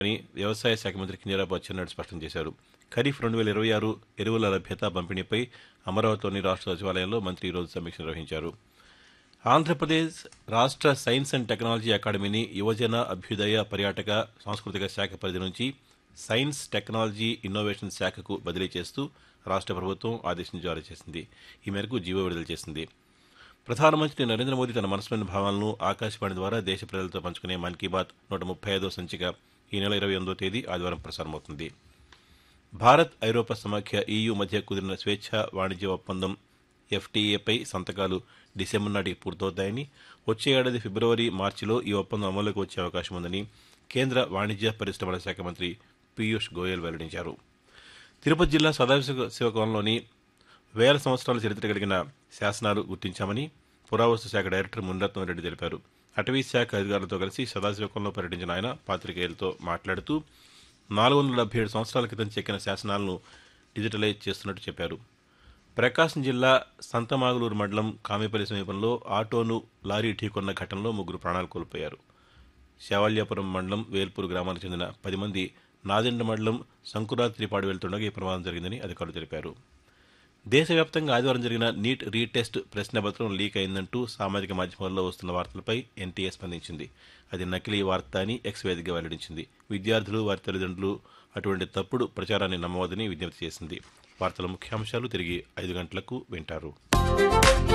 అని వ్యవసాయ శాఖ మంత్రి కింజరాపు అచ్చెన్నాయుడు స్పష్టం చేశారు ఖరీఫ్ రెండు వేల ఇరవై ఆరు ఎరువుల లభ్యత పంపిణీపై అమరావతిలోని రాష్ట్ర సచివాలయంలో మంత్రి ఈరోజు సమీక్ష నిర్వహించారు ఆంధ్రప్రదేశ్ రాష్ట్ర సైన్స్ అండ్ టెక్నాలజీ అకాడమీని యువజన అభ్యుదయ పర్యాటక సాంస్కృతిక శాఖ పరిధి నుంచి సైన్స్ టెక్నాలజీ ఇన్నోవేషన్ శాఖకు బదిలీ చేస్తూ రాష్ట్ర ప్రభుత్వం ఆదేశం జారీ చేసింది ఈ మేరకు జీవో విడుదల చేసింది ప్రధానమంత్రి నరేంద్ర మోదీ తన మనసులోని భావాలను ఆకాశవాణి ద్వారా దేశ ప్రజలతో పంచుకునే మన్ కీ బాత్ నూట ముప్పై ఐదో సంచిక ఈ నెల ఇరవై ఎనిమిదో తేదీ ఆదివారం ప్రసారమవుతుంది భారత్ ఐరోపా సమాఖ్య ఈయూ మధ్య కుదిరిన స్వేచ్ఛ వాణిజ్య ఒప్పందం ఎఫ్టీఏపై సంతకాలు డిసెంబర్ నాటికి పూర్తవుతాయని వచ్చే ఏడాది ఫిబ్రవరి మార్చిలో ఈ ఒప్పందం అమలులోకి వచ్చే అవకాశం ఉందని కేంద్ర వాణిజ్య పరిశ్రమల శాఖ మంత్రి పీయూష్ గోయల్ వెల్లడించారు తిరుపతి జిల్లా సదాశివ శివకోణంలోని వేల సంవత్సరాల చరిత్ర కలిగిన శాసనాలు గుర్తించామని పురావస్తు శాఖ డైరెక్టర్ మునిరత్నం రెడ్డి తెలిపారు అటవీ శాఖ అధికారులతో కలిసి సదాశివకంలో పర్యటించిన ఆయన పాత్రికేయులతో మాట్లాడుతూ నాలుగు వందల డెబ్బై ఏడు సంవత్సరాల క్రితం చెక్కిన శాసనాలను డిజిటలైజ్ చేస్తున్నట్టు చెప్పారు ప్రకాశం జిల్లా సంతమాగులూరు మండలం కామేపల్లి సమీపంలో ఆటోను లారీ ఢీకొన్న ఘటనలో ముగ్గురు ప్రాణాలు కోల్పోయారు శావల్యాపురం మండలం వేల్పూర్ గ్రామానికి చెందిన పది మంది నాదెండ మండలం సంకురాత్రిపాడు వెళ్తుండగా ఈ ప్రమాదం జరిగిందని అధికారులు తెలిపారు దేశవ్యాప్తంగా ఆదివారం జరిగిన నీట్ రీటెస్ట్ ప్రశ్నపత్రం లీక్ అయిందంటూ సామాజిక మాధ్యమాల్లో వస్తున్న వార్తలపై ఎన్టీఏ స్పందించింది అది నకిలీ వార్త అని ఎక్స్ వేదికగా వెల్లడించింది విద్యార్థులు వారి తల్లిదండ్రులు అటువంటి తప్పుడు ప్రచారాన్ని నమ్మవద్దని విజ్ఞప్తి చేసింది వార్తల ముఖ్యాంశాలు తిరిగి ఐదు గంటలకు వింటారు